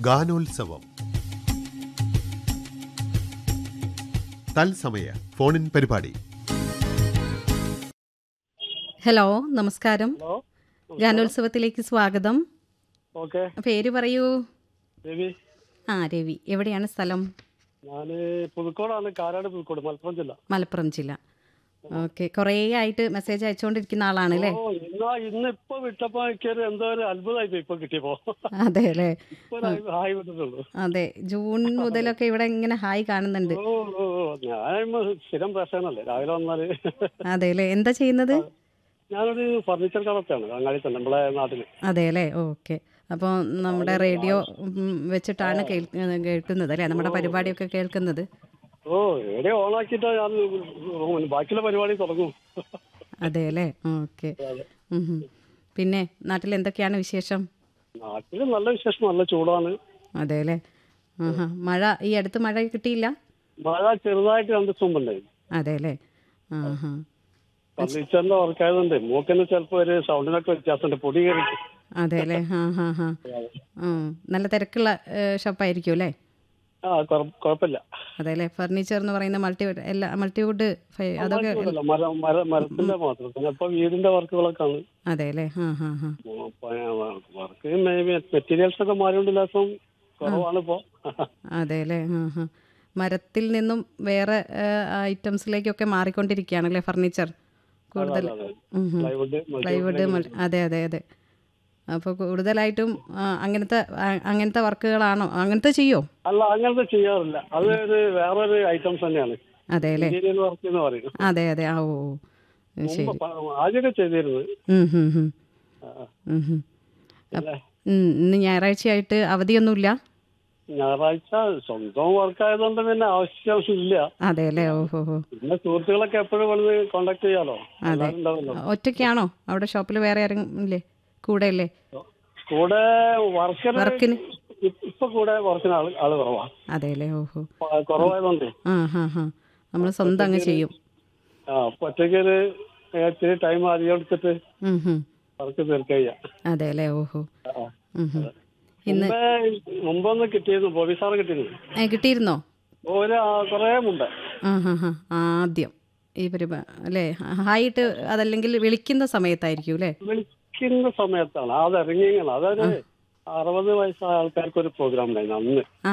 ഗാനോത്സവം തത്സമയ ഫോണിൻ പരിപാടി ഹലോ നമസ്കാരം ഹലോ ഗാനോത്സവത്തിലേക്ക് സ്വാഗതം ഓക്കെ പേര് പറയൂ രവി ആ രവി എവിടെയാണ് സ്ഥലം ഞാൻ പുതുക്കോടാണ് കാരാട് പുതുക്കോട് മലപ്പുറം ജില്ല മലപ്പുറം ജില്ല ഓക്കെ കുറേ ആയിട്ട് മെസ്സേജ് അയച്ചുകൊണ്ടിരിക്കുന്ന ആളാണ് അല്ലേ ഓ ഇന്നാ ഇന്ന് ഇപ്പൊ വിട്ടപ്പോ എനിക്കൊരു എന്തോ ഒരു അത്ഭുതമായി പോയി ഇപ്പൊ കിട്ടിയപ്പോ അതെ അല്ലേ ഇപ്പൊ ഒരു ഹായ്- ഹായ് വിട്ടിട്ടുള്ളൂ അതെ ജൂൺ മുതലൊക്കെ ഇവിടെ ഇങ്ങനെ ഹായ് കാണുന്നുണ്ട് ഓ ഓ ഓ, ഞാൻ സ്ഥിരം പ്രശ്നമല്ലേ രാവിലെ വന്നാല് അതെ അല്ലേ എന്താ ചെയ്യുന്നത് ഞാനൊരു ഫർണിച്ചർ കടത്താണ് അങ്ങാടി തന്നെ നമ്മളെ നാട്ടില് അതെ അല്ലേ ഓക്കെ അപ്പോൾ നമ്മുടെ റേഡിയോ ഉം, വെച്ചിട്ടാണ് കേൾ- കേൾക്കുന്നത് അല്ലേ നമ്മുടെ പരിപാടിയൊക്കെ കേൾക്കുന്നത് ഓ റേഡിയോ ഓണാക്കിയിട്ട് ഞാൻ ബാക്കിയുള്ള പരിപാടി തുടങ്ങും അതെ അല്ലേ ഓക്കെ പിന്നെ നാട്ടിൽ എന്തൊക്കെയാണ് വിശേഷം നാട്ടില് നല്ല വിശേഷം നല്ല ചൂടാണ് അതെ അല്ലേ ആഹാ മഴ ഈ അടുത്ത് മഴ കിട്ടിയില്ല മഴ ചെറുതായിട്ട് രണ്ട് ദിവസം മുമ്പുണ്ടായി അതെ അല്ലേ ആഹാ ഫർണിച്ചറിന്റെ വർക്കായതുകൊണ്ട് മൂക്കിന് ചിലപ്പോ ഒരു സൗണ്ടിനൊക്കെ വ്യത്യാസമുണ്ട് പൊടി കയറിട്ട് അതെ അല്ലേ ഹാ ഹാ ഹാ ഉം. നല്ല തിരക്കുള്ള ഷോപ്പായിരിക്കും അല്ലേ ആ കുഴപ്പ- കുഴപ്പമില്ല അതെ അല്ലേ ഫർണിച്ചർ എന്ന് പറയുന്ന മൾട്ടി എല്ലാ മൾട്ടിവുഡ് അതൊക്കെ കുഴപ്പമില്ല. മരം മര- മരത്തിന്റെ മാത്രം പിന്നെ ഇപ്പൊ വീടിന്റെ വർക്കുകളൊക്കെ ആണ് അതെ അല്ലേ ഹാ ഹാ ഹാ വർക്ക് മെറ്റീരിയൽസ് ഒക്കെ മാറിയോണ്ട് ലാസം കുറവാണ് ഇപ്പൊ അതെ അല്ലേ ഹാ ഹാ മരത്തിൽ നിന്നും വേറെ ഐറ്റംസിലേക്കൊക്കെ മാറിക്കൊണ്ടിരിക്കുകയാണ് അല്ലേ ഫർണിച്ചർ കൂടുതൽ ഉം ഉം. പ്ലൈവുഡ് പ്ലൈവുഡ് മൾ- അതെ അതെ അതെ അപ്പോൾ കൂടുതലായിട്ടും ആ, അങ്ങനത്തെ ആ, അങ്ങനത്തെ വർക്കുകളാണോ അങ്ങനത്തെ ചെയ്യോ അല്ല അങ്ങനത്തെ ചെയ്യാറില്ല അത് ഒരു വേറൊരു ഐറ്റംസ് തന്നെയാണ് അതെ അല്ലേ ഇന്റീരിയൽ വർക്ക് എന്ന് പറയും അതെ അതെ ആ ഓ ഓ. ശരി മുമ്പ് പ- ആദ്യമൊക്കെ ചെയ്തിരുന്നു ഉം, ഉം, ഉം. ആ, ഉം, ഉം. അല്ലേ? ഉം, ഇന്ന് ഞായറാഴ്ചയായിട്ട് അവധിയൊന്നുമില്ല ഞായറാഴ്ച സ്വന്തം വർക്ക് ആയതുകൊണ്ട് പിന്നെ ആവശ്യമില്ല അതെ അല്ലേ ഓ ഹോ ഹോ പിന്നെ സുഹൃത്തുക്കളൊക്കെ എപ്പോഴും വന്ന് കോണ്ടാക്ട് ചെയ്യാലോ എല്ലാവരും ഉണ്ടാവല്ലോ ഒറ്റയ്ക്കാണോ അവിടെ ഷോപ്പിൽ വേറെ ആരെങ്കിലും ഇല്ലേ കൂടെ അല്ലേ കൂടെ വർക്കിന് വർക്കിന് ഇപ്പൊ കൂടെ വർക്കിന് ആള് ആള് കുറവാ അതെ അല്ലേ ഓഹോ പ- കുറവായതുകൊണ്ട് ആ ഹാ ഹാ നമ്മൾ സ്വന്തം അങ്ങ് ചെയ്യും ആ അപ്പൊ ഒറ്റയ്ക്ക് ഒരു ഇത്തിരി ടൈം അധികം എടുത്തിട്ട് ഉം, ഉം. വർക്ക് തീർക്കുക അതെ അല്ലേ ഓഹോ ആ. ഉം, ഉം. ഇന്ന് മുമ്പേ മുമ്പൊന്ന് കിട്ടിയിരുന്നു ബോബി സാറ് കിട്ടിയിരുന്നു ഏ, കിട്ടിയിരുന്നോ ഒരു ആ- കുറേ മുമ്പേ ആ ഹാ ഹാ ആദ്യം ഈ പരിപാടി അല്ലേ ഹായിട്ട് അതല്ലെങ്കിൽ വിളിക്കുന്ന സമയത്തായിരിക്കും അല്ലേ വിളിക്കുന്ന സമയത്താണ് അത് ഇറങ്ങിയാണ് അതൊരു അറുപത് വയസ്സായ ആൾക്കാർക്ക് ഒരു പ്രോഗ്രാം ഉണ്ടായിരുന്നു അന്ന്